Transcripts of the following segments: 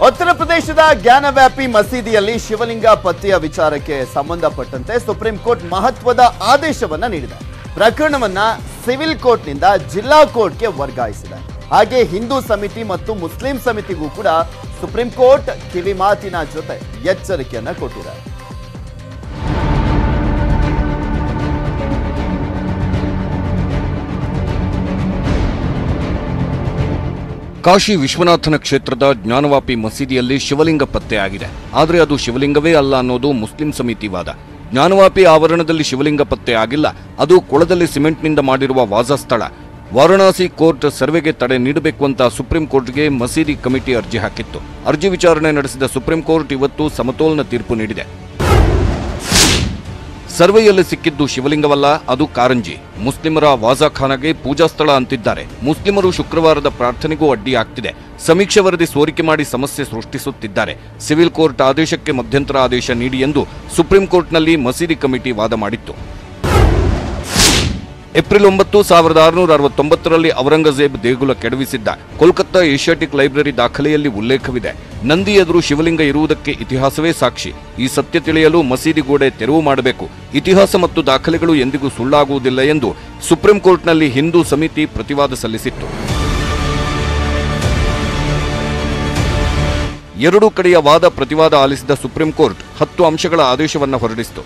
ಉತ್ತರ ಪ್ರದೇಶದ ಜ್ಞಾನವ್ಯಾಪಿ ಮಸೀದಿಯಲ್ಲಿ ಶಿವಲಿಂಗ ಪತ್ತೆಯ ವಿಚಾರಕ್ಕೆ ಸಂಬಂಧಪಟ್ಟಂತೆ ಸುಪ್ರೀಂ ಕೋರ್ಟ್ ಮಹತ್ವದ ಆದೇಶವನ್ನ ನೀಡಿದೆ ಪ್ರಕರಣವನ್ನ ಸಿವಿಲ್ ಕೋರ್ಟ್ನಿಂದ ಜಿಲ್ಲಾ ಕೋರ್ಟ್ಗೆ ವರ್ಗಾಯಿಸಿದೆ ಹಾಗೆ ಹಿಂದೂ ಸಮಿತಿ ಮತ್ತು ಮುಸ್ಲಿಂ ಸಮಿತಿಗೂ ಕೂಡ ಸುಪ್ರೀಂ ಕೋರ್ಟ್ ಕಿವಿ ಮಾತಿನ ಜೊತೆ ಎಚ್ಚರಿಕೆಯನ್ನ ಕೊಟ್ಟಿದೆ ಕಾಶಿ ವಿಶ್ವನಾಥನ ಕ್ಷೇತ್ರದ ಜ್ಞಾನವಾಪಿ ಮಸೀದಿಯಲ್ಲಿ ಶಿವಲಿಂಗ ಪತ್ತೆಯಾಗಿದೆ ಆದರೆ ಅದು ಶಿವಲಿಂಗವೇ ಅಲ್ಲ ಅನ್ನೋದು ಮುಸ್ಲಿಂ ಸಮಿತಿ ವಾದ ಜ್ಞಾನವಾಪಿ ಆವರಣದಲ್ಲಿ ಶಿವಲಿಂಗ ಪತ್ತೆ ಆಗಿಲ್ಲ ಅದು ಕೊಳದಲ್ಲಿ ಸಿಮೆಂಟ್ನಿಂದ ಮಾಡಿರುವ ವಾಸಸ್ಥಳ ವಾರಣಾಸಿ ಕೋರ್ಟ್ ಸರ್ವೆಗೆ ತಡೆ ನೀಡಬೇಕು ಅಂತ ಸುಪ್ರೀಂ ಕೋರ್ಟ್ಗೆ ಮಸೀದಿ ಕಮಿಟಿ ಅರ್ಜಿ ಹಾಕಿತ್ತು ಅರ್ಜಿ ವಿಚಾರಣೆ ನಡೆಸಿದ ಸುಪ್ರೀಂ ಕೋರ್ಟ್ ಇವತ್ತು ಸಮತೋಲನ ತೀರ್ಪು ನೀಡಿದೆ ಸರ್ವೆಯಲ್ಲಿ ಸಿಕ್ಕಿದ್ದು ಶಿವಲಿಂಗವಲ್ಲ ಅದು ಕಾರಂಜಿ ಮುಸ್ಲಿಮರ ವಾಜಾಖಾನಾಗೆ ಪೂಜಾ ಸ್ಥಳ ಅಂತಿದ್ದಾರೆ ಮುಸ್ಲಿಮರು ಶುಕ್ರವಾರದ ಪ್ರಾರ್ಥನೆಗೂ ಅಡ್ಡಿ ಆಗ್ತಿದೆ ಸಮೀಕ್ಷೆ ವರದಿ ಸೋರಿಕೆ ಮಾಡಿ ಸಮಸ್ಯೆ ಸೃಷ್ಟಿಸುತ್ತಿದ್ದಾರೆ ಸಿವಿಲ್ ಕೋರ್ಟ್ ಆದೇಶಕ್ಕೆ ಮಧ್ಯಂತರ ಆದೇಶ ನೀಡಿ ಎಂದು ಸುಪ್ರೀಂ ಕೋರ್ಟ್ನಲ್ಲಿ ಮಸೀದಿ ಕಮಿಟಿ ವಾದ ಮಾಡಿತ್ತು ಏಪ್ರಿಲ್ ಒಂಬತ್ತು ಸಾವಿರದ ಆರುನೂರ ಅರವತ್ತೊಂಬತ್ತರಲ್ಲಿ ಔರಂಗಜೇಬ್ ದೇಗುಲ ಕೆಡವಿಸಿದ್ದ ಕೋಲ್ಕತ್ತಾ ಏಷ್ಯಾಟಿಕ್ ಲೈಬ್ರರಿ ದಾಖಲೆಯಲ್ಲಿ ಉಲ್ಲೇಖವಿದೆ ನಂದಿ ಎದುರು ಶಿವಲಿಂಗ ಇರುವುದಕ್ಕೆ ಇತಿಹಾಸವೇ ಸಾಕ್ಷಿ ಈ ಸತ್ಯ ತಿಳಿಯಲು ಮಸೀದಿ ಗೋಡೆ ತೆರವು ಮಾಡಬೇಕು ಇತಿಹಾಸ ಮತ್ತು ದಾಖಲೆಗಳು ಎಂದಿಗೂ ಸುಳ್ಳಾಗುವುದಿಲ್ಲ ಎಂದು ಸುಪ್ರೀಂ ಕೋರ್ಟ್ನಲ್ಲಿ ಹಿಂದೂ ಸಮಿತಿ ಪ್ರತಿವಾದ ಸಲ್ಲಿಸಿತ್ತು ಎರಡೂ ಕಡೆಯ ವಾದ ಪ್ರತಿವಾದ ಆಲಿಸಿದ ಸುಪ್ರೀಂ ಕೋರ್ಟ್ ಹತ್ತು ಅಂಶಗಳ ಆದೇಶವನ್ನು ಹೊರಡಿಸಿತು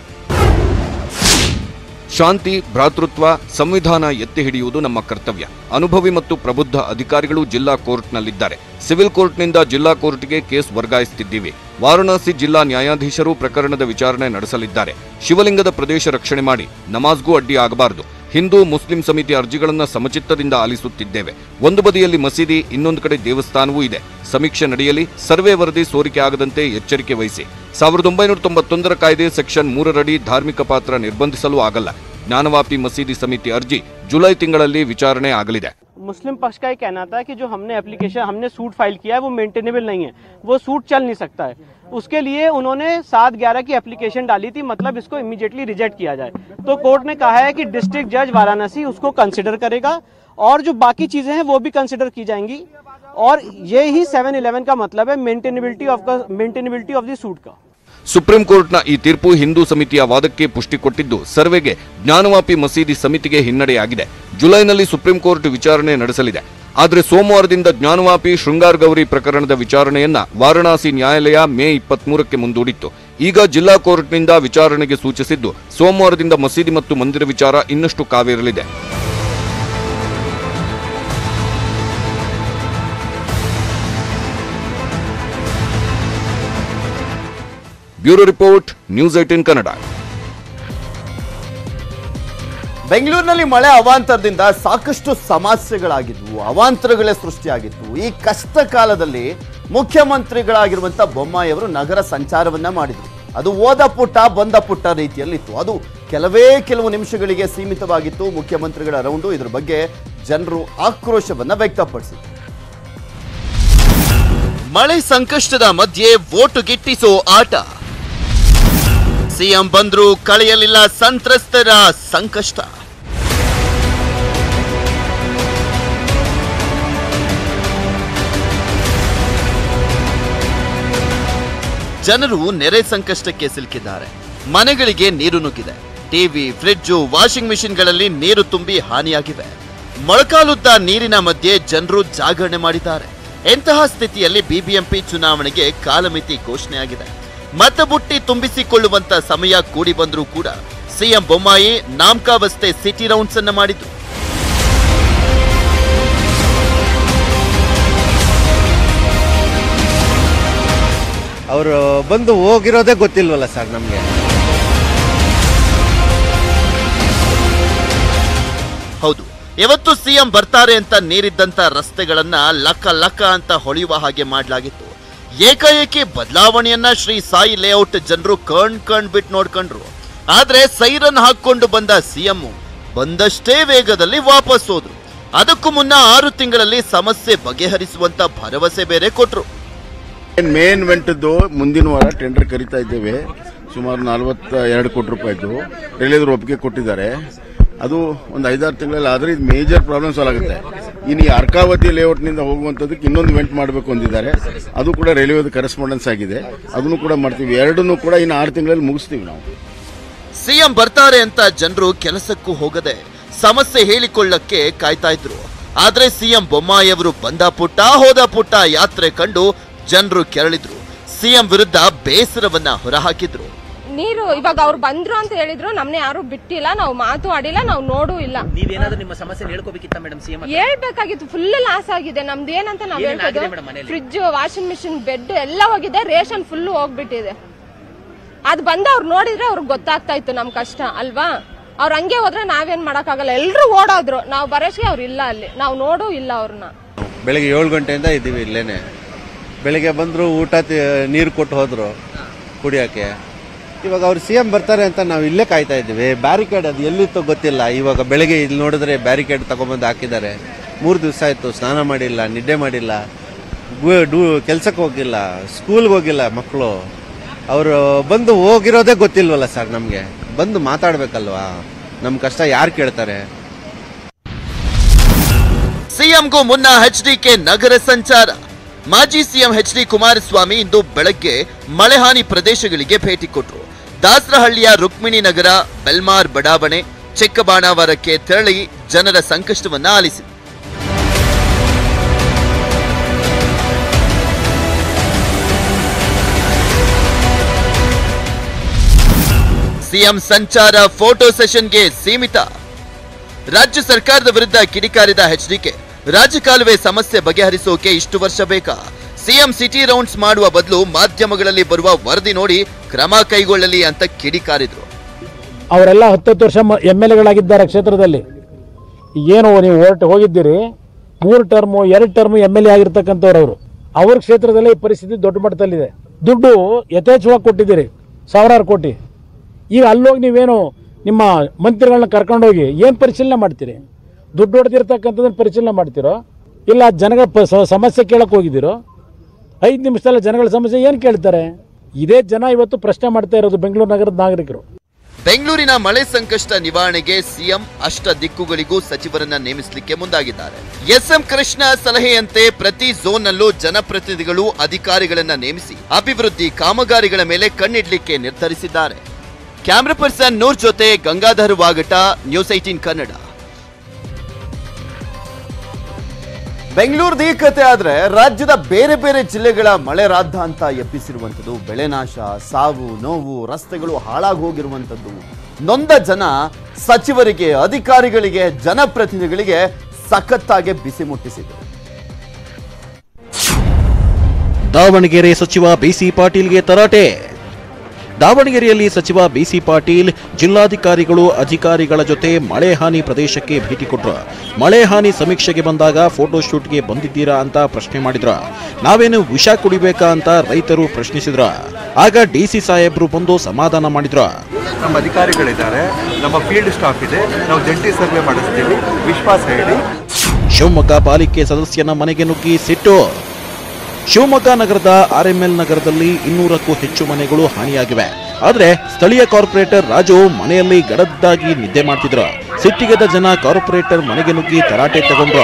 ಶಾಂತಿ ಭ್ರಾತೃತ್ವ ಸಂವಿಧಾನ ಎತ್ತಿ ಹಿಡಿಯುವುದು ನಮ್ಮ ಕರ್ತವ್ಯ ಅನುಭವಿ ಮತ್ತು ಪ್ರಬುದ್ಧ ಅಧಿಕಾರಿಗಳು ಜಿಲ್ಲಾ ಕೋರ್ಟ್ನಲ್ಲಿದ್ದಾರೆ ಸಿವಿಲ್ ಕೋರ್ಟ್ನಿಂದ ಜಿಲ್ಲಾ ಕೋರ್ಟ್ಗೆ ಕೇಸ್ ವರ್ಗಾಯಿಸುತ್ತಿದ್ದೀವಿ ವಾರಣಾಸಿ ಜಿಲ್ಲಾ ನ್ಯಾಯಾಧೀಶರು ಪ್ರಕರಣದ ವಿಚಾರಣೆ ನಡೆಸಲಿದ್ದಾರೆ ಶಿವಲಿಂಗದ ಪ್ರದೇಶ ರಕ್ಷಣೆ ಮಾಡಿ ನಮಾಜ್ಗೂ ಅಡ್ಡಿ ಆಗಬಾರದು ಹಿಂದೂ ಮುಸ್ಲಿಂ ಸಮಿತಿ ಅರ್ಜಿಗಳನ್ನು ಸಮಚಿತ್ತದಿಂದ ಆಲಿಸುತ್ತಿದ್ದೇವೆ ಒಂದು ಬದಿಯಲ್ಲಿ ಮಸೀದಿ ಇನ್ನೊಂದು ಕಡೆ ದೇವಸ್ಥಾನವೂ ಇದೆ ಸಮೀಕ್ಷೆ ನಡೆಯಲಿ ಸರ್ವೆ ವರದಿ ಸೋರಿಕೆ ಆಗದಂತೆ ಎಚ್ಚರಿಕೆ ವಹಿಸಿ ಸಾವಿರದ ಒಂಬೈನೂರ ತೊಂಬತ್ತೊಂದರ ಕಾಯ್ದೆ ಸೆಕ್ಷನ್ ಮೂರರಡಿ ಧಾರ್ಮಿಕ ಪಾತ್ರ ನಿರ್ಬಂಧಿಸಲು ಆಗಲ್ಲ ಜ್ಞಾನವಾಪಿ ಮಸೀದಿ ಸಮಿತಿ ಅರ್ಜಿ ಜುಲೈ ತಿಂಗಳಲ್ಲಿ ವಿಚಾರಣೆ ಆಗಲಿದೆ मुस्लिम पक्ष का ये कहना था कि जो हमने एप्लीकेशन हमने सूट फाइल किया है वो मेंटेनेबल नहीं है वो सूट चल नहीं सकता है उसके लिए उन्होंने सात ग्यारह की एप्लीकेशन डाली थी मतलब इसको इमीडिएटली रिजेक्ट किया जाए तो कोर्ट ने कहा है कि डिस्ट्रिक्ट जज वाराणसी उसको कंसिडर करेगा और जो बाकी चीजें हैं वो भी कंसिडर की जाएंगी और ये ही सेवन इलेवन का मतलब है maintainability of maintainability of the suit का ಸುಪ್ರೀಂ ಕೋರ್ಟ್ನ ಈ ತೀರ್ಪು ಹಿಂದೂ ಸಮಿತಿಯ ವಾದಕ್ಕೆ ಪುಷ್ಟಿ ಕೊಟ್ಟಿದ್ದು ಸರ್ವೆಗೆ ಜ್ಞಾನವಾಪಿ ಮಸೀದಿ ಸಮಿತಿಗೆ ಹಿನ್ನಡೆಯಾಗಿದೆ ಜುಲೈನಲ್ಲಿ ಸುಪ್ರೀಂ ಕೋರ್ಟ್ ವಿಚಾರಣೆ ನಡೆಸಲಿದೆ ಆದರೆ ಸೋಮವಾರದಿಂದ ಜ್ಞಾನವಾಪಿ ಶೃಂಗಾರ್ ಗೌರಿ ಪ್ರಕರಣದ ವಿಚಾರಣೆಯನ್ನ ವಾರಣಾಸಿ ನ್ಯಾಯಾಲಯ ಮೇ ಇಪ್ಪತ್ಮೂರಕ್ಕೆ ಮುಂದೂಡಿತ್ತು ಈಗ ಜಿಲ್ಲಾ ಕೋರ್ಟ್ನಿಂದ ವಿಚಾರಣೆಗೆ ಸೂಚಿಸಿದ್ದು ಸೋಮವಾರದಿಂದ ಮಸೀದಿ ಮತ್ತು ಮಂದಿರ ವಿಚಾರ ಇನ್ನಷ್ಟು ಕಾವೇರಲಿದೆ bureau report news eighteen Kannada ಬೆಂಗಳೂರಿನಲ್ಲಿ ಮಳೆ ಅವಾಂತರದಿಂದ ಸಾಕಷ್ಟು ಸಮಸ್ಯೆಗಳಾಗಿದ್ವು ಅವಾಂತರಗಳೇ ಸೃಷ್ಟಿಯಾಗಿತ್ತು ಈ ಕಷ್ಟ ಕಾಲದಲ್ಲಿ ಮುಖ್ಯಮಂತ್ರಿಗಳಾಗಿರುವಂತ ಬೊಮ್ಮಾಯಿಯವರು ನಗರ ಸಂಚಾರವನ್ನ ಮಾಡಿದ್ರು ಅದು ಓದ ಪುಟ್ಟ ಬಂದ ಪುಟ್ಟ ರೀತಿಯಲ್ಲಿತ್ತು ಅದು ಕೆಲವೇ ಕೆಲವು ನಿಮಿಷಗಳಿಗೆ ಸೀಮಿತವಾಗಿತ್ತು ಮುಖ್ಯಮಂತ್ರಿಗಳ ರೌಂಡು ಇದ್ರ ಬಗ್ಗೆ ಜನರು ಆಕ್ರೋಶವನ್ನ ವ್ಯಕ್ತಪಡಿಸಿದ್ರು ಮಳೆ ಸಂಕಷ್ಟದ ಮಧ್ಯೆ ವೋಟು ಗಿಟ್ಟಿಸೋ ಆಟ ಸಿಎಂ ಬಂದ್ರು ಕಳೆಯಲಿಲ್ಲ ಸಂತ್ರಸ್ತರ ಸಂಕಷ್ಟ ಜನರು ನೆರೆ ಸಂಕಷ್ಟಕ್ಕೆ ಸಿಲುಕಿದ್ದಾರೆ ಮನೆಗಳಿಗೆ ನೀರು ನುಗ್ಗಿದೆ ಟಿವಿ ಫ್ರಿಡ್ಜು ವಾಷಿಂಗ್ ಮಿಷಿನ್ಗಳಲ್ಲಿ ನೀರು ತುಂಬಿ ಹಾನಿಯಾಗಿವೆ ಮೊಳಕಾಲುದ್ದ ನೀರಿನ ಮಧ್ಯೆ ಜನರು ಜಾಗರಣೆ ಮಾಡಿದ್ದಾರೆ ಎಂತಹ ಸ್ಥಿತಿಯಲ್ಲಿ ಬಿಬಿಎಂಪಿ ಚುನಾವಣೆಗೆ ಕಾಲಮಿತಿ ಘೋಷಣೆಯಾಗಿದೆ ಮತಬುಟ್ಟಿ ತುಂಬಿಸಿಕೊಳ್ಳುವಂತ ಸಮಯ ಕೂಡಿ ಬಂದರೂ ಕೂಡ ಸಿಎಂ ಬೊಮ್ಮಾಯಿ ನಾಮಕಾವಸ್ಥೆ ಸಿಟಿ ರೌಂಡ್ಸ್ ಅನ್ನ ಮಾಡಿದ್ರು ಅವರು ಬಂದು ಹೋಗಿರೋದೇ ಗೊತ್ತಿಲ್ವಲ್ಲ ಸರ್ ನಮಗೆ ಹೌದು ಯಾವತ್ತು ಸಿಎಂ ಬರ್ತಾರೆ ಅಂತ ನೀರಿದ್ದಂತ ರಸ್ತೆಗಳನ್ನ ಲಕ್ಕ ಲಕ್ಕ ಅಂತ ಹೊಳೆಯುವ ಹಾಗೆ ಮಾಡಲಾಗಿತ್ತು ಏಕಾಏಕಿ ಬದಲಾವಣೆಯನ್ನ ಶ್ರೀ ಸಾಯಿ ಲೇಔಟ್ ಜನರು ಕಣ್ ಕಣ್ ಬಿಟ್ಟು ನೋಡ್ಕೊಂಡ್ರು ಆದ್ರೆ ಸೈರನ್ ಹಾಕೊಂಡು ಬಂದ ಸಿಎಂ ಬಂದಷ್ಟೇ ವೇಗದಲ್ಲಿ ವಾಪಸ್ ಹೋದ್ರು ಅದಕ್ಕೂ ಮುನ್ನ ಆರು ತಿಂಗಳಲ್ಲಿ ಸಮಸ್ಯೆ ಬಗೆಹರಿಸುವಂತ ಭರವಸೆ ಬೇರೆ ಕೊಟ್ರು ಮೇನ್ ವೆಂಟದ್ದು ಮುಂದಿನ ವಾರ ಟೆಂಡರ್ ಕರಿತಾ ಇದ್ದೇವೆ ಸುಮಾರು ನಲವತ್ತ ಎರಡು ಕೋಟಿ ರೂಪಾಯಿದು ಎಲ್ಲಿದ್ರು ಒಪ್ಪಿಗೆ ಕೊಟ್ಟಿದ್ದಾರೆ ಅದು ಒಂದು ಐದಾರು ತಿಂಗಳಲ್ಲಿ ಆದ್ರೆ ಇದು ಮೇಜರ್ ಪ್ರಾಬ್ಲಮ್ ಸಾಲ್ವ್ ಆಗುತ್ತೆ ಇನ್ನು ಈ ಅರ್ಕಾವತಿ ಲೇಔಟ್ನಿಂದ ಹೋಗುವಂಥದ್ದಕ್ಕೆ ಇನ್ನೊಂದು ವೆಂಟ್ ಮಾಡಬೇಕು ಅಂದಿದ್ದಾರೆ ಅದು ಕೂಡ ರೈಲ್ವೆದು ಕರೆಸ್ಪಾಂಡೆನ್ಸ್ ಆಗಿದೆ ಅದನ್ನು ಕೂಡ ಮಾಡ್ತೀವಿ ಎರಡನ್ನೂ ಕೂಡ ಇನ್ನು ಆರು ತಿಂಗಳಲ್ಲಿ ಮುಗಿಸ್ತೀವಿ ನಾವು ಸಿಎಂ ಬರ್ತಾರೆ ಅಂತ ಜನರು ಕೆಲಸಕ್ಕೂ ಹೋಗದೆ ಸಮಸ್ಯೆ ಹೇಳಿಕೊಳ್ಳಕ್ಕೆ ಕಾಯ್ತಾ ಇದ್ರು ಆದ್ರೆ ಸಿಎಂ ಬೊಮ್ಮಾಯಿಯವರು ಬಂದ ಪುಟ್ಟ ಹೋದ ಪುಟ್ಟ ಯಾತ್ರೆ ಕಂಡು ಜನರು ಕೆರಳಿದ್ರು ಸಿಎಂ ವಿರುದ್ಧ ಬೇಸರವನ್ನ ಹೊರಹಾಕಿದ್ರು ನೀರು ಇವಾಗ ಅವ್ರು ಬಂದ್ರು ಅಂತ ಹೇಳಿದ್ರು ನಮ್ನ ಯಾರು ಬಿಟ್ಟಿಲ್ಲ ನಾವು ಮಾತು ಆಡಿಲ್ಲ ನಾವು ನೋಡೂ ಇಲ್ಲ ನೀವೇನಾದ್ರೂ ನಿಮ್ಮ ಸಮಸ್ಯೆ ಹೇಳ್ಕೋಬೇಕಿತ್ತ ಮೇಡಮ್ ಸಿಎಂ ಹೇಳ್ಬೇಕಾಗಿತ್ತು ಫುಲ್ ಲಾಸ್ ಆಗಿದೆ ನಮ್ದು ಏನಂತ ನಾವ್ ಏನೇನ್ ಹೇಳ್ಬೋದು ಆಗಿದೆ madam ಮನೇಲಿ? ಫ್ರಿಡ್ಜ್ ವಾಷಿಂಗ್ ಮಿಷಿನ್ ಬೆಡ್ ಎಲ್ಲ ಹೋಗಿದೆ ರೇಷನ್ ಫುಲ್ ಹೋಗ್ಬಿಟ್ಟಿದೆ ಅದ್ ಬಂದ ಅವ್ರು ನೋಡಿದ್ರೆ ಅವ್ರಿಗೆ ಗೊತ್ತಾಗ್ತಾ ಇತ್ತು ನಮ್ ಕಷ್ಟ ಅಲ್ವಾ ಅವ್ರ ಹಂಗೆ ಹೋದ್ರೆ ನಾವೇನ್ ಮಾಡಕ್ಕಾಗಲ್ಲ ಎಲ್ರು ಓಡೋದ್ರು ನಾವು ಬರೋಷ್ಗೆ ಅವ್ರು ಇಲ್ಲ ಅಲ್ಲಿ ನಾವು ನೋಡೂ ಇಲ್ಲ ಅವ್ರನ್ನ ಬೆಳಿಗ್ಗೆ ಏಳು ಗಂಟೆಯಿಂದ ಇದ್ದೀವಿ ಇಲ್ಲೇನೆ ಬೆಳಿಗ್ಗೆ ಬಂದರು ಊಟ ನೀರು ಕೊಟ್ಟು ಹೋದ್ರು ಕುಡಿಯೋಕ್ಕೆ ಇವಾಗ ಅವ್ರು ಸಿ ಎಂ ಬರ್ತಾರೆ ಅಂತ ನಾವು ಇಲ್ಲೇ ಕಾಯ್ತಾ ಇದ್ದೀವಿ ಬ್ಯಾರಿಕೇಡ್ ಅದು ಎಲ್ಲಿತ್ತೋ ಗೊತ್ತಿಲ್ಲ ಇವಾಗ ಬೆಳಗ್ಗೆ ಇಲ್ಲಿ ನೋಡಿದ್ರೆ ಬ್ಯಾರಿಕೇಡ್ ತಗೊಂಬಂದು ಹಾಕಿದ್ದಾರೆ ಮೂರು ದಿವಸ ಆಯಿತು ಸ್ನಾನ ಮಾಡಿಲ್ಲ ನಿದ್ದೆ ಮಾಡಿಲ್ಲ ಗು- ಡೂ ಕೆಲ್ಸಕ್ಕೆ ಹೋಗಿಲ್ಲ ಸ್ಕೂಲ್ಗೆ ಹೋಗಿಲ್ಲ ಮಕ್ಕಳು ಅವರು ಬಂದು ಹೋಗಿರೋದೇ ಗೊತ್ತಿಲ್ವಲ್ಲ ಸರ್ ನಮಗೆ ಬಂದು ಮಾತಾಡ್ಬೇಕಲ್ವಾ ನಮ್ಮ ಕಷ್ಟ ಯಾರು ಕೇಳ್ತಾರೆ ಸಿಎಂಗೂ ಮುನ್ನ ಎಚ್ಡಿಕೆ ನಗರ ಸಂಚಾರ ಮಾಜಿ ಸಿಎಂ ಎಚ್ ಡಿ ಕುಮಾರಸ್ವಾಮಿ ಇಂದು ಬೆಳಗ್ಗೆ ಮಳೆಹಾನಿ ಪ್ರದೇಶಗಳಿಗೆ ಭೇಟಿ ಕೊಟ್ಟರು ದಾಸರಹಳ್ಳಿಯ ರುಕ್ಮಿಣಿ ನಗರ ಬೆಲ್ಮಾರ್ ಬಡಾವಣೆ ಚಿಕ್ಕಬಾಣಾವರಕ್ಕೆ ತೆರಳಿ ಜನರ ಸಂಕಷ್ಟವನ್ನ ಆಲಿಸಿದರು ಸಿಎಂ ಸಂಚಾರ ಫೋಟೋ ಸೆಷನ್ಗೆ ಸೀಮಿತ ರಾಜ್ಯ ಸರ್ಕಾರದ ವಿರುದ್ಧ ಕಿಡಿಕಾರಿದ ಎಚ್ಡಿಕೆ ರಾಜಕಾಲುವೆ ಸಮಸ್ಯೆ ಬಗೆಹರಿಸೋಕೆ ಇಷ್ಟು ವರ್ಷ ಬೇಕಾ ಸಿಎಂ ಸಿಟಿ ರೌಂಡ್ಸ್ ಮಾಡುವ ಬದಲು ಮಾಧ್ಯಮಗಳಲ್ಲಿ ಬರುವ ವರದಿ ನೋಡಿ ಕ್ರಮ ಕೈಗೊಳ್ಳಲಿ ಅಂತ ಕಿಡಿಕಾರಿದ್ರು ಅವರೆಲ್ಲ ಹತ್ತತ್ತು ವರ್ಷ ಎಮ್ ಎಲ್ ಎಗಳಾಗಿದ್ದಾರೆ ಕ್ಷೇತ್ರದಲ್ಲಿ ಏನು ನೀವು ಹೊರಟು ಹೋಗಿದ್ದೀರಿ ಮೂರು ಟರ್ಮು ಎರಡು ಟರ್ಮು ಎಮ್ ಎಲ್ ಎ ಆಗಿರ್ತಕ್ಕಂಥವ್ರು ಅವರು ಅವ್ರ ಕ್ಷೇತ್ರದಲ್ಲೇ ಈ ಪರಿಸ್ಥಿತಿ ದೊಡ್ಡ ಮಟ್ಟದಲ್ಲಿದೆ ದುಡ್ಡು ಯಥೇಚ್ಛವಾಗಿ ಕೊಟ್ಟಿದ್ದೀರಿ ಸಾವಿರಾರು ಕೋಟಿ ಈಗ ಅಲ್ಲೋಗಿ ನೀವೇನು ನಿಮ್ಮ ಮಂತ್ರಿಗಳನ್ನ ಕರ್ಕೊಂಡೋಗಿ ಏನು ಪರಿಶೀಲನೆ ಮಾಡ್ತೀರಿ ದುಡ್ಡು ಹೊಡೆದಿರ್ತಕ್ಕಂಥದ್ದನ್ನು ಪರಿಶೀಲನೆ ಮಾಡ್ತೀರೋ ಇಲ್ಲ ಜನಗಳ ಪ- ಸ- ಸಮಸ್ಯೆ ಕೇಳಕ್ಕೆ ಹೋಗಿದ್ದೀರೋ ಐದು ನಿಮಿಷದಲ್ಲ ಜನಗಳ ಸಮಸ್ಯೆ ಏನು ಕೇಳ್ತಾರೆ ಇದೇ ಜನ ಇವತ್ತು ಪ್ರಶ್ನೆ ಮಾಡ್ತಾ ಇರೋದು ಬೆಂಗಳೂರು ನಗರದ ನಾಗರಿಕರು ಬೆಂಗಳೂರಿನ ಮಳೆ ಸಂಕಷ್ಟ ನಿವಾರಣೆಗೆ ಸಿಎಂ ಅಷ್ಟ ದಿಕ್ಕುಗಳಿಗೂ ಸಚಿವರನ್ನ ನೇಮಿಸಲಿಕ್ಕೆ ಮುಂದಾಗಿದ್ದಾರೆ ಎಸ್ಎಂ ಕೃಷ್ಣ ಸಲಹೆಯಂತೆ ಪ್ರತಿ ಝೋನ್ನಲ್ಲೂ ಜನಪ್ರತಿನಿಧಿಗಳು ಅಧಿಕಾರಿಗಳನ್ನ ನೇಮಿಸಿ ಅಭಿವೃದ್ಧಿ ಕಾಮಗಾರಿಗಳ ಮೇಲೆ ಕಣ್ಣಿಡ್ಲಿಕ್ಕೆ ನಿರ್ಧರಿಸಿದ್ದಾರೆ ಕ್ಯಾಮ್ರಾ ಪರ್ಸನ್ ನೂರ್ ಜೊತೆ ಗಂಗಾಧರ್ ವಾಗಟ ನ್ಯೂಸ್ ಏಟೀನ್ ಕನ್ನಡ ಬೆಂಗಳೂರದ ಈ ಕತೆ ಆದ್ರೆ ರಾಜ್ಯದ ಬೇರೆ ಬೇರೆ ಜಿಲ್ಲೆಗಳ ಮಳೆ ರಾದ್ಧಾಂತ ಎಬ್ಬಿಸಿರುವಂಥದ್ದು ಬೆಳೆ ನಾಶ ಸಾವು ನೋವು ರಸ್ತೆಗಳು ಹಾಳಾಗಿ ಹೋಗಿರುವಂಥದ್ದು ನೊಂದ ಜನ ಸಚಿವರಿಗೆ ಅಧಿಕಾರಿಗಳಿಗೆ ಜನಪ್ರತಿನಿಧಿಗಳಿಗೆ ಸಖತ್ತಾಗಿ ಬಿಸಿ ಮುಟ್ಟಿಸಿದರು ದಾವಣಗೆರೆ ಸಚಿವ ಬಿಸಿ ಪಾಟೀಲ್ಗೆ ತರಾಟೆ ದಾವಣಗೆರೆಯಲ್ಲಿ ಸಚಿವ ಬಿಸಿ ಪಾಟೀಲ್ ಜಿಲ್ಲಾಧಿಕಾರಿಗಳು ಅಧಿಕಾರಿಗಳ ಜೊತೆ ಮಳೆ ಹಾನಿ ಪ್ರದೇಶಕ್ಕೆ ಭೇಟಿ ಕೊಟ್ರು ಮಳೆ ಹಾನಿ ಸಮೀಕ್ಷೆಗೆ ಬಂದಾಗ ಫೋಟೋ ಶೂಟ್ಗೆ ಬಂದಿದ್ದೀರಾ ಅಂತ ಪ್ರಶ್ನೆ ಮಾಡಿದ್ರ ನಾವೇನು ವಿಷ ಕುಡಿಬೇಕಾ ಅಂತ ರೈತರು ಪ್ರಶ್ನಿಸಿದ್ರ ಆಗ ಡಿಸಿ ಸಾಹೇಬ್ರು ಬಂದು ಸಮಾಧಾನ ಮಾಡಿದ್ರ ನಮ್ಮ ಅಧಿಕಾರಿಗಳಿದ್ದಾರೆ ನಮ್ಮ ಫೀಲ್ಡ್ ಸ್ಟಾಫ್ ಇದೆ ನಾವು ಜಂಟಿ ಸರ್ವೆ ಮಾಡಿಸ್ತೀವಿ ವಿಶ್ವಾಸ ಹೇಳಿ ಶಿವಮೊಗ್ಗ ಪಾಲಿಕೆ ಸದಸ್ಯನ ಮನೆಗೆ ನುಗ್ಗಿ ಸಿಟ್ಟು ಶಿವಮೊಗ್ಗ ನಗರದ ಆರ್ಎಂಎಲ್ ನಗರದಲ್ಲಿ ಇನ್ನೂರಕ್ಕೂ ಹೆಚ್ಚು ಮನೆಗಳು ಹಾನಿಯಾಗಿವೆ ಆದ್ರೆ ಸ್ಥಳೀಯ ಕಾರ್ಪೊರೇಟರ್ ರಾಜು ಮನೆಯಲ್ಲಿ ಗಡದ್ದಾಗಿ ನಿದ್ದೆ ಮಾಡ್ತಿದ್ರು ಸಿಟ್ಟಿಗೆದ ಜನ ಕಾರ್ಪೊರೇಟರ್ ಮನೆಗೆ ನುಗ್ಗಿ ತರಾಟೆ ತಗೊಂಡ್ರು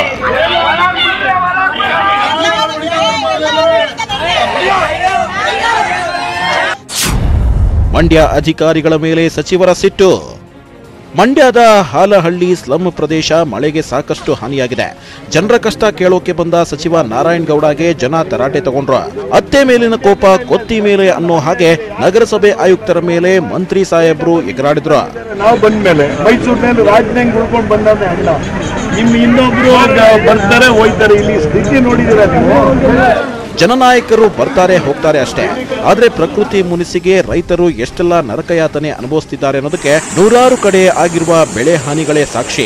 ಮಂಡ್ಯ ಅಧಿಕಾರಿಗಳ ಮೇಲೆ ಸಚಿವರ ಸಿಟ್ಟು ಮಂಡ್ಯದ ಹಾಲಹಳ್ಳಿ ಸ್ಲಮ್ ಪ್ರದೇಶ ಮಳೆಗೆ ಸಾಕಷ್ಟು ಹಾನಿಯಾಗಿದೆ ಜನರ ಕಷ್ಟ ಕೇಳೋಕೆ ಬಂದ ಸಚಿವ ನಾರಾಯಣ್ ಗೌಡಗೆ ಜನ ತರಾಟೆ ತಗೊಂಡ್ರು ಅತ್ತೆ ಮೇಲಿನ ಕೋಪ ಕೊತ್ತಿ ಮೇಲೆ ಅನ್ನೋ ಹಾಗೆ ನಗರಸಭೆ ಆಯುಕ್ತರ ಮೇಲೆ ಮಂತ್ರಿ ಸಾಹೇಬ್ರು ಎಗರಾಡಿದ್ರು ನಾವು ಬಂದ ಮೇಲೆ ಮೈಸೂರಿನಲ್ಲಿ ರಾಜನಂಗ್ ಉಳ್ಕೊಂಡು ಬಂದವನೇ ಅಣ್ಣ ನಿಮ್ ಇನ್ನೊಬ್ರು ಬರ್ತಾರೆ ಹೋಯ್ತಾರೆ ಇಲ್ಲಿ ಸ್ಥಿತಿ ನೋಡಿದಿರ ನೀವು ಜನನಾಯಕರು ಬರ್ತಾರೆ ಹೋಗ್ತಾರೆ ಅಷ್ಟೇ ಆದ್ರೆ ಪ್ರಕೃತಿ ಮುನಿಸಿಗೆ ರೈತರು ಎಷ್ಟೆಲ್ಲ ನರಕಯಾತನೆ ಅನುಭವಿಸ್ತಿದ್ದಾರೆ ಅನ್ನೋದಕ್ಕೆ ನೂರಾರು ಕಡೆ ಆಗಿರುವ ಬೆಳೆ ಹಾನಿಗಳೇ ಸಾಕ್ಷಿ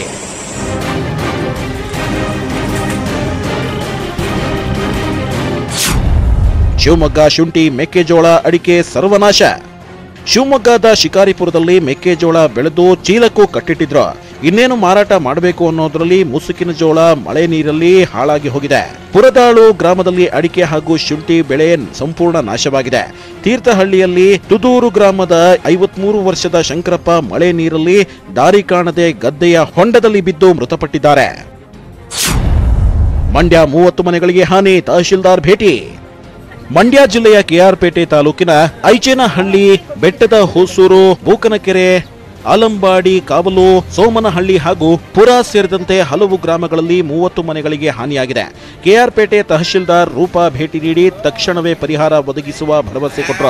ಶಿವಮೊಗ್ಗ ಶುಂಠಿ ಮೆಕ್ಕೆಜೋಳ ಅಡಿಕೆ ಸರ್ವನಾಶ ಶಿವಮೊಗ್ಗದ ಶಿಕಾರಿಪುರದಲ್ಲಿ ಮೆಕ್ಕೆಜೋಳ ಬೆಳೆದು ಚೀಲಕ್ಕೂ ಕಟ್ಟಿಟ್ಟಿದ್ರು ಇನ್ನೇನು ಮಾರಾಟ ಮಾಡಬೇಕು ಅನ್ನೋದ್ರಲ್ಲಿ ಮುಸುಕಿನ ಜೋಳ ಮಳೆ ನೀರಲ್ಲಿ ಹಾಳಾಗಿ ಹೋಗಿದೆ ಪುರದಾಳು ಗ್ರಾಮದಲ್ಲಿ ಅಡಿಕೆ ಹಾಗೂ ಶುಂಠಿ ಬೆಳೆ ಸಂಪೂರ್ಣ ನಾಶವಾಗಿದೆ ತೀರ್ಥಹಳ್ಳಿಯಲ್ಲಿ ತುದೂರು ಗ್ರಾಮದ ಐವತ್ಮೂರು ವರ್ಷದ ಶಂಕರಪ್ಪ ಮಳೆ ನೀರಲ್ಲಿ ದಾರಿ ಕಾಣದೆ ಗದ್ದೆಯ ಹೊಂಡದಲ್ಲಿ ಬಿದ್ದು ಮೃತಪಟ್ಟಿದ್ದಾರೆ ಮಂಡ್ಯ ಮೂವತ್ತು ಮನೆಗಳಿಗೆ ಹಾನಿ ತಹಶೀಲ್ದಾರ್ ಭೇಟಿ ಮಂಡ್ಯ ಜಿಲ್ಲೆಯ ಕೆಆರ್ಪೇಟೆ ತಾಲೂಕಿನ ಐಚೇನಹಳ್ಳಿ ಬೆಟ್ಟದ ಹೊಸೂರು ಬೂಕನಕೆರೆ ಆಲಂಬಾಡಿ ಕಾವಲು ಸೋಮನಹಳ್ಳಿ ಹಾಗೂ ಪುರ ಸೇರಿದಂತೆ ಹಲವು ಗ್ರಾಮಗಳಲ್ಲಿ ಮೂವತ್ತು ಮನೆಗಳಿಗೆ ಹಾನಿಯಾಗಿದೆ ಕೆಆರ್ಪೇಟೆ ತಹಶೀಲ್ದಾರ್ ರೂಪಾ ಭೇಟಿ ನೀಡಿ ತಕ್ಷಣವೇ ಪರಿಹಾರ ಒದಗಿಸುವ ಭರವಸೆ ಕೊಟ್ಟರು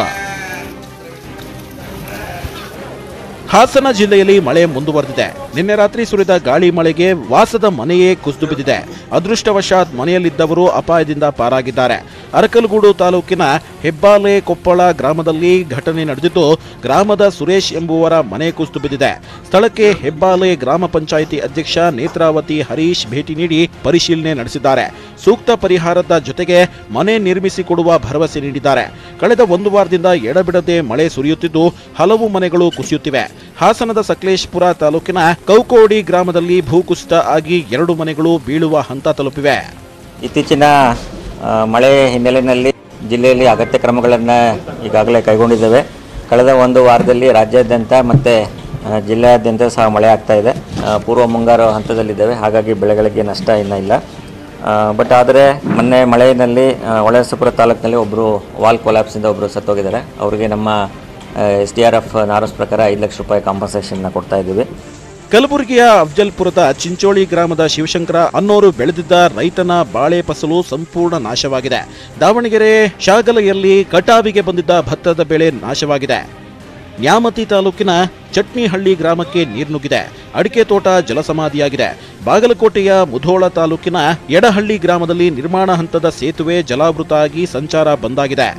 ಹಾಸನ ಜಿಲ್ಲೆಯಲ್ಲಿ ಮಳೆ ಮುಂದುವರೆದಿದೆ ನಿನ್ನೆ ರಾತ್ರಿ ಸುರಿದ ಗಾಳಿ ಮಳೆಗೆ ವಾಸದ ಮನೆಯೇ ಕುಸಿದು ಬಿದ್ದಿದೆ ಅದೃಷ್ಟವಶಾತ್ ಮನೆಯಲ್ಲಿದ್ದವರು ಅಪಾಯದಿಂದ ಪಾರಾಗಿದ್ದಾರೆ ಅರಕಲಗೂಡು ತಾಲೂಕಿನ ಹೆಬ್ಬಾಲೆ ಕೊಪ್ಪಳ ಗ್ರಾಮದಲ್ಲಿ ಘಟನೆ ನಡೆದಿದ್ದು ಗ್ರಾಮದ ಸುರೇಶ್ ಎಂಬುವರ ಮನೆ ಕುಸಿದು ಬಿದ್ದಿದೆ ಸ್ಥಳಕ್ಕೆ ಹೆಬ್ಬಾಲೆ ಗ್ರಾಮ ಪಂಚಾಯಿತಿ ಅಧ್ಯಕ್ಷ ನೇತ್ರಾವತಿ ಹರೀಶ್ ಭೇಟಿ ನೀಡಿ ಪರಿಶೀಲನೆ ನಡೆಸಿದ್ದಾರೆ ಸೂಕ್ತ ಪರಿಹಾರದ ಜೊತೆಗೆ ಮನೆ ನಿರ್ಮಿಸಿಕೊಡುವ ಭರವಸೆ ನೀಡಿದ್ದಾರೆ ಕಳೆದ ಒಂದು ವಾರದಿಂದ ಎಡಬಿಡದೆ ಮಳೆ ಸುರಿಯುತ್ತಿದ್ದು ಹಲವು ಮನೆಗಳು ಕುಸಿಯುತ್ತಿವೆ ಹಾಸನದ ಸಕಲೇಶ್ಪುರ ತಾಲೂಕಿನ ಕೌಕೋಡಿ ಗ್ರಾಮದಲ್ಲಿ ಭೂಕುಸಿತ ಆಗಿ ಎರಡು ಮನೆಗಳು ಬೀಳುವ ಹಂತ ತಲುಪಿವೆ ಇತ್ತೀಚಿನ ಆ, ಮಳೆ ಹಿನ್ನೆಲೆಯಲ್ಲಿ ಜಿಲ್ಲೆಯಲ್ಲಿ ಅಗತ್ಯ ಕ್ರಮಗಳನ್ನು ಈಗಾಗಲೇ ಕೈಗೊಂಡಿದ್ದೇವೆ ಕಳೆದ ಒಂದು ವಾರದಲ್ಲಿ ರಾಜ್ಯಾದ್ಯಂತ ಮತ್ತು ಜಿಲ್ಲೆಯಾದ್ಯಂತ ಸಹ ಮಳೆ ಆಗ್ತಾ ಇದೆ ಆ, ಪೂರ್ವ ಮುಂಗಾರು ಹಂತದಲ್ಲಿದ್ದೇವೆ ಹಾಗಾಗಿ ಬೆಳೆಗಳಿಗೆ ನಷ್ಟ ಇನ್ನೂ ಇಲ್ಲ ಬಟ್ ಆದರೆ ಮೊನ್ನೆ ಮಳೆಯಲ್ಲಿ ಆ, ಹೊಳೆನರಸೀಪುರ ತಾಲೂಕಿನಲ್ಲಿ ಒಬ್ಬರು ವಾಲ್ ಕೊಲ್ಯಾಪ್ಸಿಂದ ಒಬ್ಬರು ಸತ್ತೋಗಿದ್ದಾರೆ ಅವರಿಗೆ ನಮ್ಮ S D R F norms ಪ್ರಕಾರ ಐದು ಲಕ್ಷ ರೂಪಾಯಿ ಕಾಂಪನ್ಸೇಷನ್ನ ಕೊಡ್ತಾ ಇದ್ದೀವಿ ಕಲಬುರಗಿಯ ಅಫ್ಜಲ್ಪುರದ ಚಿಂಚೋಳಿ ಗ್ರಾಮದ ಶಿವಶಂಕರ ಅನ್ನೋರು ಬೆಳೆದಿದ್ದ ರೈತನ ಬಾಳೆ ಫಸಲು ಸಂಪೂರ್ಣ ನಾಶವಾಗಿದೆ ದಾವಣಗೆರೆ ಶಾಗಲೆಯಲ್ಲಿ ಕಟಾವಿಗೆ ಬಂದಿದ್ದ ಭತ್ತದ ಬೆಳೆ ನಾಶವಾಗಿದೆ ನ್ಯಾಮತಿ ತಾಲೂಕಿನ ಚಟ್ನಿಹಳ್ಳಿ ಗ್ರಾಮಕ್ಕೆ ನೀರು ನುಗ್ಗಿದೆ ಅಡಿಕೆ ತೋಟ ಜಲಸಮಾಧಿಯಾಗಿದೆ ಬಾಗಲಕೋಟೆಯ ಮುಧೋಳ ತಾಲೂಕಿನ ಎಡಹಳ್ಳಿ ಗ್ರಾಮದಲ್ಲಿ ನಿರ್ಮಾಣ ಹಂತದ ಸೇತುವೆ ಜಲಾವೃತ ಆಗಿ ಸಂಚಾರ ಬಂದಾಗಿದೆ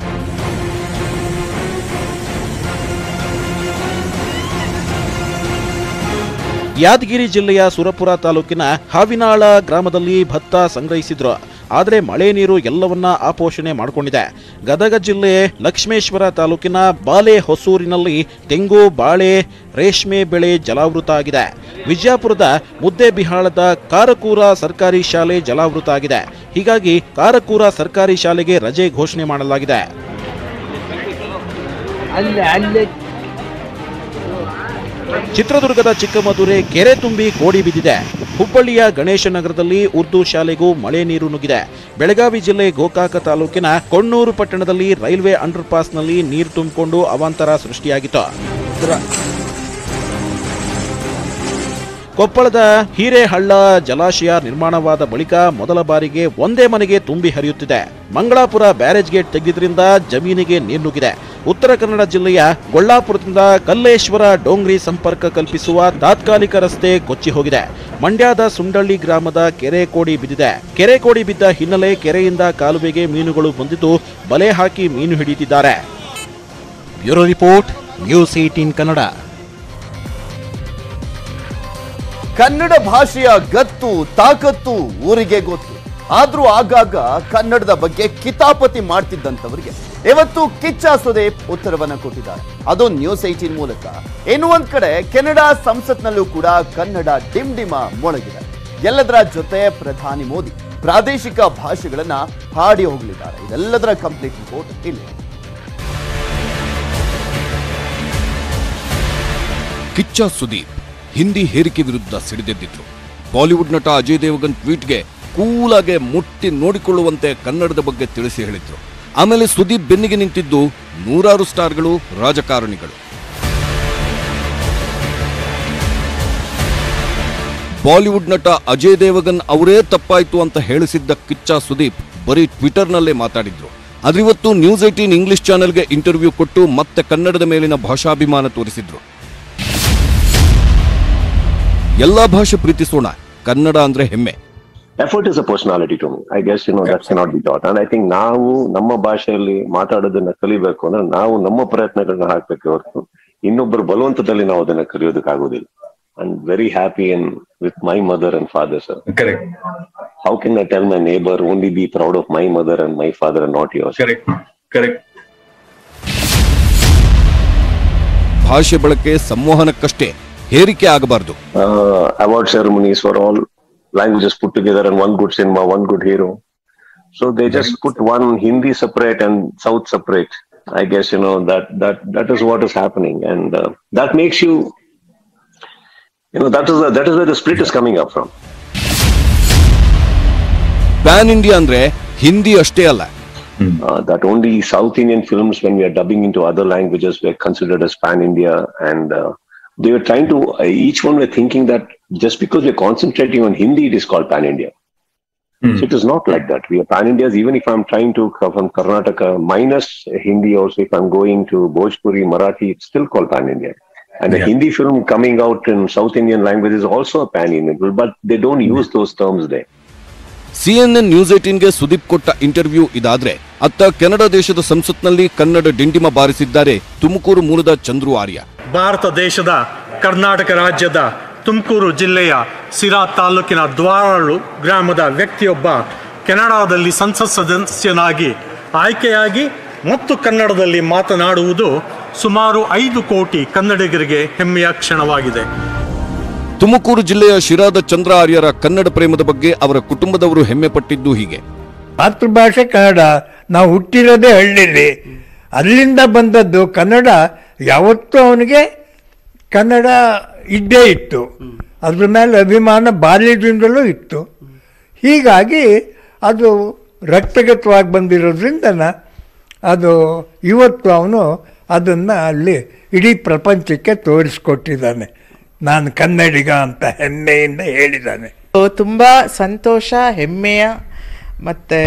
ಯಾದಗಿರಿ ಜಿಲ್ಲೆಯ ಸುರಪುರ ತಾಲೂಕಿನ ಹಾವಿನಾಳ ಗ್ರಾಮದಲ್ಲಿ ಭತ್ತ ಸಂಗ್ರಹಿಸಿದ್ರು ಆದರೆ ಮಳೆ ನೀರು ಎಲ್ಲವನ್ನ ಆಪೋಷಣೆ ಮಾಡಿಕೊಂಡಿದೆ ಗದಗ ಜಿಲ್ಲೆ ಲಕ್ಷ್ಮೇಶ್ವರ ತಾಲೂಕಿನ ಬಾಲೆ ಹೊಸೂರಿನಲ್ಲಿ ತೆಂಗು ಬಾಳೆ ರೇಷ್ಮೆ ಬೆಳೆ ಜಲಾವೃತ ಆಗಿದೆ ವಿಜಯಪುರದ ಮುದ್ದೇಬಿಹಾಳದ ಕಾರಕೂರ ಸರ್ಕಾರಿ ಶಾಲೆ ಜಲಾವೃತ ಆಗಿದೆ ಹೀಗಾಗಿ ಕಾರಕೂರ ಸರ್ಕಾರಿ ಶಾಲೆಗೆ ರಜೆ ಘೋಷಣೆ ಮಾಡಲಾಗಿದೆ ಚಿತ್ರದುರ್ಗದ ಚಿಕ್ಕಮದುರೆ ಕೆರೆ ತುಂಬಿ ಕೋಡಿ ಬಿದ್ದಿದೆ ಹುಬ್ಬಳ್ಳಿಯ ಗಣೇಶ ನಗರದಲ್ಲಿ ಉರ್ದು ಶಾಲೆಗೂ ಮಳೆ ನೀರು ನುಗ್ಗಿದೆ ಬೆಳಗಾವಿ ಜಿಲ್ಲೆ ಗೋಕಾಕ ತಾಲೂಕಿನ ಕೊಣ್ಣೂರು ಪಟ್ಟಣದಲ್ಲಿ ರೈಲ್ವೆ ಅಂಡರ್ ಪಾಸ್ನಲ್ಲಿ ನೀರು ತುಂಬಿಕೊಂಡು ಅವಾಂತರ ಸೃಷ್ಟಿಯಾಗಿತ್ತು ಕೊಪ್ಪಳದ ಹಿರೇಹಳ್ಳ ಜಲಾಶಯ ನಿರ್ಮಾಣವಾದ ಬಳಿಕ ಮೊದಲ ಬಾರಿಗೆ ಒಂದೇ ಮನೆಗೆ ತುಂಬಿ ಹರಿಯುತ್ತಿದೆ ಮಂಗಳಾಪುರ ಬ್ಯಾರೇಜ್ ಗೇಟ್ ತೆಗೆದ್ರಿಂದ ಜಮೀನಿಗೆ ನೀರು ನುಗ್ಗಿದೆ ಉತ್ತರ ಕನ್ನಡ ಜಿಲ್ಲೆಯ ಗೊಳ್ಳಾಪುರದಿಂದ ಕಲ್ಲೇಶ್ವರ ಡೋಂಗ್ರಿ ಸಂಪರ್ಕ ಕಲ್ಪಿಸುವ ತಾತ್ಕಾಲಿಕ ರಸ್ತೆ ಕೊಚ್ಚಿ ಹೋಗಿದೆ ಮಂಡ್ಯದ ಸುಂಡಳ್ಳಿ ಗ್ರಾಮದ ಕೆರೆ ಕೋಡಿ ಬಿದ್ದಿದೆ ಕೆರೆ ಕೋಡಿ ಬಿದ್ದ ಹಿನ್ನೆಲೆ ಕೆರೆಯಿಂದ ಕಾಲುವೆಗೆ ಮೀನುಗಳು ಬಂದಿದ್ದು ಬಲೆ ಹಾಕಿ ಮೀನು ಹಿಡಿಯುತ್ತಿದ್ದಾರೆ bureau report news eighteen Kannada Kannada ಭಾಷೆಯ ಗತ್ತು ತಾಕತ್ತು ಊರಿಗೆ ಗೊತ್ತು ಆದ್ರೂ ಆಗಾಗ ಕನ್ನಡದ ಬಗ್ಗೆ ಕಿತಾಪತಿ ಮಾಡ್ತಿದ್ದಂಥವರಿಗೆ ಇವತ್ತು ಕಿಚ್ಚ ಸುದೀಪ್ ಉತ್ತರವನ್ನ ಕೊಟ್ಟಿದ್ದಾರೆ ಅದು ನ್ಯೂಸ್ ಏಟೀನ್ ಮೂಲಕ ಇನ್ನು ಒಂದ್ ಕಡೆ ಕೆನಡಾ ಸಂಸತ್ನಲ್ಲೂ ಕೂಡ ಕನ್ನಡ ಡಿಮ್ ಡಿಮ ಮೊಳಗಿದೆ ಎಲ್ಲದರ ಜೊತೆ ಪ್ರಧಾನಿ ಮೋದಿ ಪ್ರಾದೇಶಿಕ ಭಾಷೆಗಳನ್ನ ಹಾಡಿ ಹೋಗಲಿದ್ದಾರೆ ಇದೆಲ್ಲದರ ಕಂಪ್ಲೀಟ್ ರಿಪೋರ್ಟ್ ಇಲ್ಲಿ ಕಿಚ್ಚ ಸುದೀಪ್ ಹಿಂದಿ ಹೇರಿಕೆ ವಿರುದ್ಧ ಸಿಡಿದೆದ್ದಿದ್ರು ಬಾಲಿವುಡ್ ನಟ ಅಜಯ್ ದೇವಗನ್ ಟ್ವೀಟ್ಗೆ ಕೂಲಾಗೆ ಮುಟ್ಟಿ ನೋಡಿಕೊಳ್ಳುವಂತೆ ಕನ್ನಡದ ಬಗ್ಗೆ ತಿಳಿಸಿ ಹೇಳಿದ್ರು ಆಮೇಲೆ ಸುದೀಪ್ ಬೆನ್ನಿಗೆ ನಿಂತಿದ್ದು ನೂರಾರು ಸ್ಟಾರ್ಗಳು ರಾಜಕಾರಣಿಗಳು ಬಾಲಿವುಡ್ ನಟ ಅಜಯ್ ದೇವಗನ್ ಅವರೇ ತಪ್ಪಾಯ್ತು ಅಂತ ಹೇಳಿಸಿದ್ದ ಕಿಚ್ಚ ಸುದೀಪ್ ಬರೀ ಟ್ವಿಟರ್ನಲ್ಲೇ ಮಾತಾಡಿದ್ರು ಆದ್ರಿವತ್ತು ನ್ಯೂಸ್ ಏಟೀನ್ ಇಂಗ್ಲಿಷ್ ಚಾನೆಲ್ಗೆ ಇಂಟರ್ವ್ಯೂ ಕೊಟ್ಟು ಮತ್ತೆ ಕನ್ನಡದ ಮೇಲಿನ ಭಾಷಾಭಿಮಾನ ತೋರಿಸಿದ್ರು ಎಲ್ಲಾ ಭಾಷೆ ಪ್ರೀತಿಸೋಣ ಕನ್ನಡ ಅಂದ್ರೆ ಹೆಮ್ಮೆ effort is a personality to me I guess you know that cannot be taught and I think ನಾವು ನಮ್ಮ ಭಾಷೆಯಲ್ಲಿ ಮಾತಾಡೋದನ್ನ ಕಲಿಬೇಕು ಅಂದ್ರೆ ನಾವು ನಮ್ಮ ಪ್ರಯತ್ನಗಳನ್ನ ಹಾಕ್ಬೇಕು ಹೊರತು ಇನ್ನೊಬ್ಬರು ಬಲವಂತದಲ್ಲಿ ನಾವು ಅದನ್ನ ಕಲಿಯೋದಕ್ಕಾಗೋದಿಲ್ಲ and very happy and with my mother and father sir correct how can I tell my neighbour only be proud of my mother and my father and not yours correct correct ಭಾಷೆ ಬಳಕೆ ಸಂವಹನಕ್ಕಷ್ಟೇ ಹೇರಿಕೆ ಆಗಬಾರದು uh, award ceremonies for all languages put together and one good cinema, one good hero. So they just put one Hindi separate and South separate. I guess you know that that that is what is happening, and uh, that makes you, you know, that is the, that is where the split is coming up from. Pan India ಅಂದ್ರೆ ಹಿಂದಿ ಅಷ್ಟೇ ಅಲ್ಲ Uh, that only South Indian films, when we are dubbing into other languages, were considered as pan India, and uh, they were trying to. Uh, each one were thinking that just because we're concentrating on Hindi, it is called pan India. So it is not like that. We are pan Indias. Even if I'm trying to come from Karnataka minus Hindi, also if I'm going to Bhojpuri, Marathi, it's still called pan India. And a Yeah. Hindi film coming out in South Indian language is also a pan Indian, but they don't use those terms there. CNN news ಏಟೀನ್ಗೆ ಸುದೀಪ್ ಕೊಟ್ಟ interview ಇದಾದ್ರೆ ಅತ್ತ Canada ದೇಶದ ಸಂಸತ್ನಲ್ಲಿ ಕನ್ನಡ ಡಿಂಡಿಮ ಬಾರಿಸಿದ್ದಾರೆ ತುಮಕೂರು ಮೂಲದ ಚಂದ್ರು ಆರ್ಯ ಭಾರತ ದೇಶದ ಕರ್ನಾಟಕ ರಾಜ್ಯದ ತುಮಕೂರು ಜಿಲ್ಲೆಯ ಸಿರಾ ತಾಲೂಕಿನ ದ್ವಾರಳು ಗ್ರಾಮದ ವ್ಯಕ್ತಿಯೊಬ್ಬ ಕೆನಡಾದಲ್ಲಿ ಸಂಸತ್ ಸದಸ್ಯನಾಗಿ ಆಯ್ಕೆಯಾಗಿ ಮತ್ತು ಕನ್ನಡದಲ್ಲಿ ಮಾತನಾಡುವುದು ಸುಮಾರು ಐದು ಕೋಟಿ ಕನ್ನಡಿಗರಿಗೆ ಹೆಮ್ಮೆಯ ಕ್ಷಣವಾಗಿದೆ ತುಮಕೂರು ಜಿಲ್ಲೆಯ ಶಿರಾದ ಚಂದ್ರ ಆರ್ಯರ ಕನ್ನಡ ಪ್ರೇಮದ ಬಗ್ಗೆ ಅವರ ಕುಟುಂಬದವರು ಹೆಮ್ಮೆ ಪಟ್ಟಿದ್ದು ಹೀಗೆ ಮಾತೃಭಾಷೆ ಕನ್ನಡ ನಾವು ಹುಟ್ಟಿರೋದೇ ಹಳ್ಳಿಲಿ ಅಲ್ಲಿಂದ ಬಂದದ್ದು ಕನ್ನಡ ಯಾವತ್ತೂ ಅವನಿಗೆ ಕನ್ನಡ ಇದ್ದೇ ಇತ್ತು ಅದ್ರ ಮೇಲೆ ಅಭಿಮಾನ ಬಾಲ್ಯದಿಂದಲೂ ಇತ್ತು ಹೀಗಾಗಿ ಅದು ರಕ್ತಗತವಾಗಿ ಬಂದಿರೋದ್ರಿಂದ ಅದು ಇವತ್ತು ಅವನು ಅದನ್ನು ಅಲ್ಲಿ ಇಡೀ ಪ್ರಪಂಚಕ್ಕೆ ತೋರಿಸ್ಕೊಟ್ಟಿದ್ದಾನೆ ನಾನು ಕನ್ನಡಿಗ ಅಂತ ಹೆಮ್ಮೆಯಿಂದ ಹೇಳಿದ್ದಾನೆ ತುಂಬ ಸಂತೋಷ ಹೆಮ್ಮೆಯ ಮತ್ತು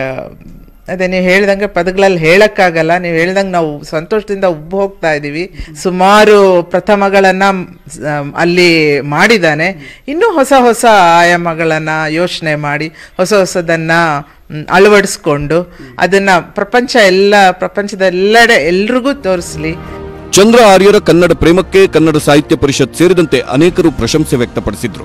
ಅದೇ ನೀವು ಹೇಳ್ದಂಗೆ ಪದಗಳಲ್ಲಿ ಹೇಳೋಕ್ಕಾಗಲ್ಲ ನೀವು ಹೇಳ್ದಂಗೆ ನಾವು ಸಂತೋಷದಿಂದ ಉಬ್ಬು ಹೋಗ್ತಾ ಇದ್ದೀವಿ ಸುಮಾರು ಪ್ರಥಮಗಳನ್ನು ಅಲ್ಲಿ ಮಾಡಿದ್ದಾನೆ ಇನ್ನೂ ಹೊಸ ಹೊಸ ಆಯಾಮಗಳನ್ನು ಯೋಚನೆ ಮಾಡಿ ಹೊಸ ಹೊಸದನ್ನು ಮ್, ಅಳವಡಿಸ್ಕೊಂಡು ಅದನ್ನು ಪ್ರಪಂಚ ಎಲ್ಲ ಪ್ರಪಂಚದ ಎಲ್ಲೆಡೆ ಎಲ್ರಿಗೂ ತೋರಿಸ್ಲಿ ಚಂದ್ರ ಆರ್ಯರ ಕನ್ನಡ ಪ್ರೇಮಕ್ಕೆ ಕನ್ನಡ ಸಾಹಿತ್ಯ ಪರಿಷತ್ ಸೇರಿದಂತೆ ಅನೇಕರು ಪ್ರಶಂಸೆ ವ್ಯಕ್ತಪಡಿಸಿದ್ರು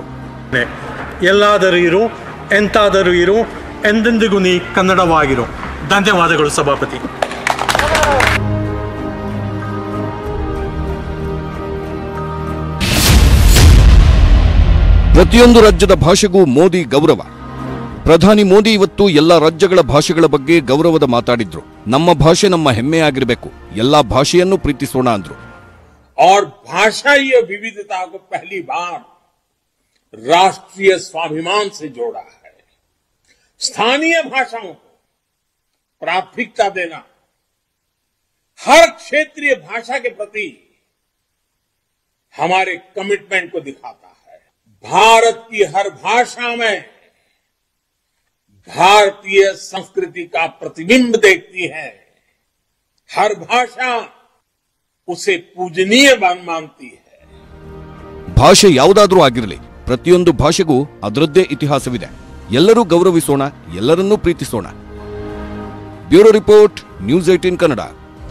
ಎಲ್ಲಾದರೂ ಇರು ಎಂತಾದರೂ ಇರು ಎಂದೆಂದಿಗೂ ನೀ ಕನ್ನಡವಾಗಿರು ಧನ್ಯವಾದಗಳು ಸಭಾಪತಿ ಪ್ರತಿಯೊಂದು ರಾಜ್ಯದ ಭಾಷೆಗೂ ಮೋದಿ ಗೌರವ ಪ್ರಧಾನಿ ಮೋದಿ ಇವತ್ತು ಎಲ್ಲ ರಾಜ್ಯಗಳ ಭಾಷೆಗಳ ಬಗ್ಗೆ ಗೌರವದ ಮಾತಾಡಿದ್ರು ನಮ್ಮ ಭಾಷೆ ನಮ್ಮ ಹೆಮ್ಮೆಯಾಗಿರಬೇಕು ಎಲ್ಲಾ ಭಾಷೆಯನ್ನು ಪ್ರೀತಿಸೋಣ ಅಂದ್ರು और भाषाई विविधता को पहली बार राष्ट्रीय स्वाभिमान से जोड़ा है स्थानीय भाषाओं को प्राथमिकता देना हर क्षेत्रीय भाषा के प्रति हमारे कमिटमेंट को दिखाता है भारत की हर भाषा में भारतीय संस्कृति का प्रतिबिंब देखती है हर भाषा उसे पूजनीय मान- मानती है ಭಾಷೆ ಯಾವುದಾದ್ರೂ ಆಗಿರಲಿ ಪ್ರತಿಯೊಂದು ಭಾಷೆಗೂ ಅದರದ್ದೇ ಇತಿಹಾಸವಿದೆ ಎಲ್ಲರೂ ಗೌರವಿಸೋಣ ಎಲ್ಲರನ್ನೂ ಪ್ರೀತಿಸೋಣ bureau report news eighteen Kannada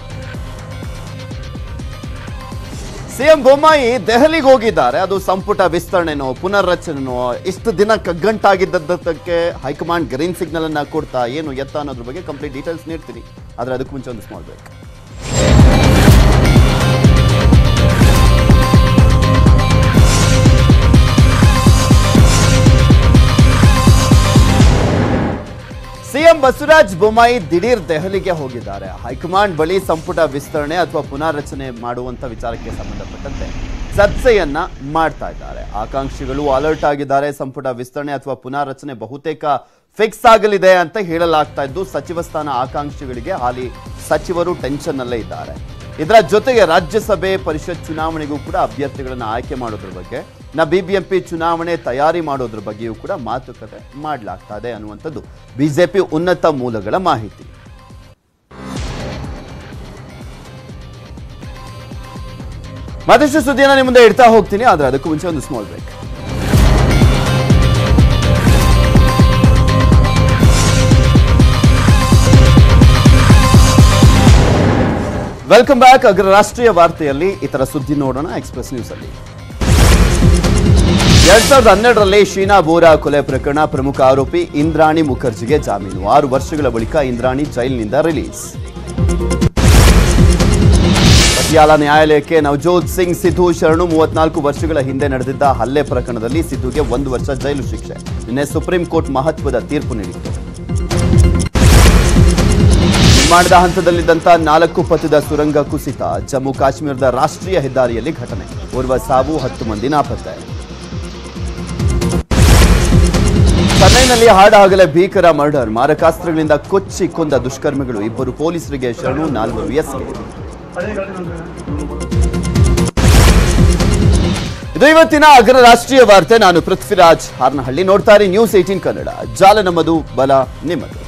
CM Bommai ದೆಹಲಿಗೆ ಹೋಗಿದ್ದಾರೆ ಅದು ಸಂಪುಟ ವಿಸ್ತರಣೆನೋ ಪುನರ್ರಚನೆನೋ ಇಷ್ಟು ದಿನ ಕಗ್ಗಂಟಾಗಿದ್ದದ್ದಕ್ಕೆ ಹೈಕಮಾಂಡ್ ಗ್ರೀನ್ ಸಿಗ್ನಲ್ ಅನ್ನ ಕೊಡ್ತಾ ಏನು ಎತ್ತ ಅನ್ನೋದ್ರ ಬಗ್ಗೆ ಕಂಪ್ಲೀಟ್ ಡೀಟೇಲ್ಸ್ ನೀಡ್ತೀನಿ ಆದ್ರೆ ಅದಕ್ಕೂ ಮುಂಚೆ ಒಂದು small break CM Basavaraj Bommai ದಿಢೀರ್ ದೆಹಲಿಗೆ ಹೋಗಿದ್ದಾರೆ ಹೈಕಮಾಂಡ್ ಬಳಿ ಸಂಪುಟ ವಿಸ್ತರಣೆ ಅಥವಾ ಪುನಾರಚನೆ ಮಾಡುವಂತ ವಿಚಾರಕ್ಕೆ ಸಂಬಂಧಪಟ್ಟಂತೆ ಚರ್ಚೆಯನ್ನ ಮಾಡ್ತಾ ಇದ್ದಾರೆ ಆಕಾಂಕ್ಷಿಗಳು ಅಲರ್ಟ್ ಆಗಿದ್ದಾರೆ ಸಂಪುಟ ವಿಸ್ತರಣೆ ಅಥವಾ ಪುನಾರಚನೆ ಬಹುತೇಕ ಫಿಕ್ಸ್ ಆಗಲಿದೆ ಅಂತ ಹೇಳಲಾಗ್ತಾ ಇದ್ದು ಸಚಿವ ಸ್ಥಾನ ಆಕಾಂಕ್ಷಿಗಳಿಗೆ ಹಾಲಿ ಸಚಿವರು ಟೆನ್ಷನ್ ಅಲ್ಲೇ ಇದ್ದಾರೆ ಇದರ ಜೊತೆಗೆ ರಾಜ್ಯಸಭೆ ಪರಿಷತ್ ಚುನಾವಣೆಗೂ ಕೂಡ ಅಭ್ಯರ್ಥಿಗಳನ್ನ ಆಯ್ಕೆ ಮಾಡೋದ್ರ ಬಗ್ಗೆ ನಾ ಬಿಬಿಎಂಪಿ ಚುನಾವಣೆ ತಯಾರಿ ಮಾಡೋದ್ರ ಬಗ್ಗೆಯೂ ಕೂಡ ಮಾತುಕತೆ ಮಾಡಲಾಗ್ತಾ ಇದೆ ಅನ್ನುವಂಥದ್ದು ಬಿಜೆಪಿ ಉನ್ನತ ಮೂಲಗಳ ಮಾಹಿತಿ ಮತ್ತಷ್ಟು ಸುದ್ದಿಯನ್ನ ನಿಮ್ಮ ಮುಂದೆ ಇಡ್ತಾ ಹೋಗ್ತೀನಿ ಆದ್ರೆ ಅದಕ್ಕೂ ಮುಂಚೆ ಒಂದು ಸ್ಮಾಲ್ ಬ್ರೇಕ್ ವೆಲ್ಕಮ್ ಬ್ಯಾಕ್ ಅಗ್ರ ರಾಷ್ಟ್ರೀಯ ವಾರ್ತೆಯಲ್ಲಿ ಇತರ ಸುದ್ದಿ ನೋಡೋಣ ಎಕ್ಸ್ಪ್ರೆಸ್ ನ್ಯೂಸ್ ಅಲ್ಲಿ ಎರಡ್ ಸಾವಿರದ ಹನ್ನೆರಡರಲ್ಲಿ ಶೀನಾ ಬೋರಾ ಕೊಲೆ ಪ್ರಕರಣ ಪ್ರಮುಖ ಆರೋಪಿ ಇಂದ್ರಾಣಿ ಮುಖರ್ಜಿಗೆ ಜಾಮೀನು ಆರು ವರ್ಷಗಳ ಬಳಿಕ ಇಂದ್ರಾಣಿ ಜೈಲಿನಿಂದ ರಿಲೀಸ್ ಪಟಿಯಾಲ ನ್ಯಾಯಾಲಯಕ್ಕೆ ನವಜೋತ್ ಸಿಂಗ್ ಸಿಧು ಶರಣು ಮೂವತ್ನಾಲ್ಕು ವರ್ಷಗಳ ಹಿಂದೆ ನಡೆದಿದ್ದ ಹಲ್ಲೆ ಪ್ರಕರಣದಲ್ಲಿ ಸಿಧುಗೆ ಒಂದು ವರ್ಷ ಜೈಲು ಶಿಕ್ಷೆ ನಿನ್ನೆ ಸುಪ್ರೀಂ ಕೋರ್ಟ್ ಮಹತ್ವದ ತೀರ್ಪು ನೀಡಿತ್ತು ನಿರ್ಮಾಣದ ಹಂತದಲ್ಲಿದ್ದಂಥ ನಾಲ್ಕು ಪಥದ ಸುರಂಗ ಕುಸಿತ ಜಮ್ಮು ಕಾಶ್ಮೀರದ ರಾಷ್ಟ್ರೀಯ ಹೆದ್ದಾರಿಯಲ್ಲಿ ಘಟನೆ ಓರ್ವ ಸಾವು ಹತ್ತು ಮಂದಿ ನಾಪತ್ತೆ ಚೆನ್ನೈನಲ್ಲಿ ಹಾಡಹಗಲೇ ಭೀಕರ ಮರ್ಡರ್ ಮಾರಕಾಸ್ತ್ರಗಳಿಂದ ಕೊಚ್ಚಿ ಕೊಂದ ದುಷ್ಕರ್ಮಿಗಳು ಇಬ್ಬರು ಪೊಲೀಸರಿಗೆ ಶರಣು ನಾಲ್ವರು ಎಸ್ಗೆ ಇದು ಇವತ್ತಿನ ಅಗ್ರ ರಾಷ್ಟ್ರೀಯ ವಾರ್ತೆ ನಾನು ಪೃಥ್ವಿರಾಜ್ ಹಾರ್ನಹಳ್ಳಿ ನೋಡ್ತಾರೆ ನ್ಯೂಸ್ ಏಟೀನ್ ಕನ್ನಡ ಜಾಲ ನಮ್ಮದು ಬಲ ನಿಮ್ಮದು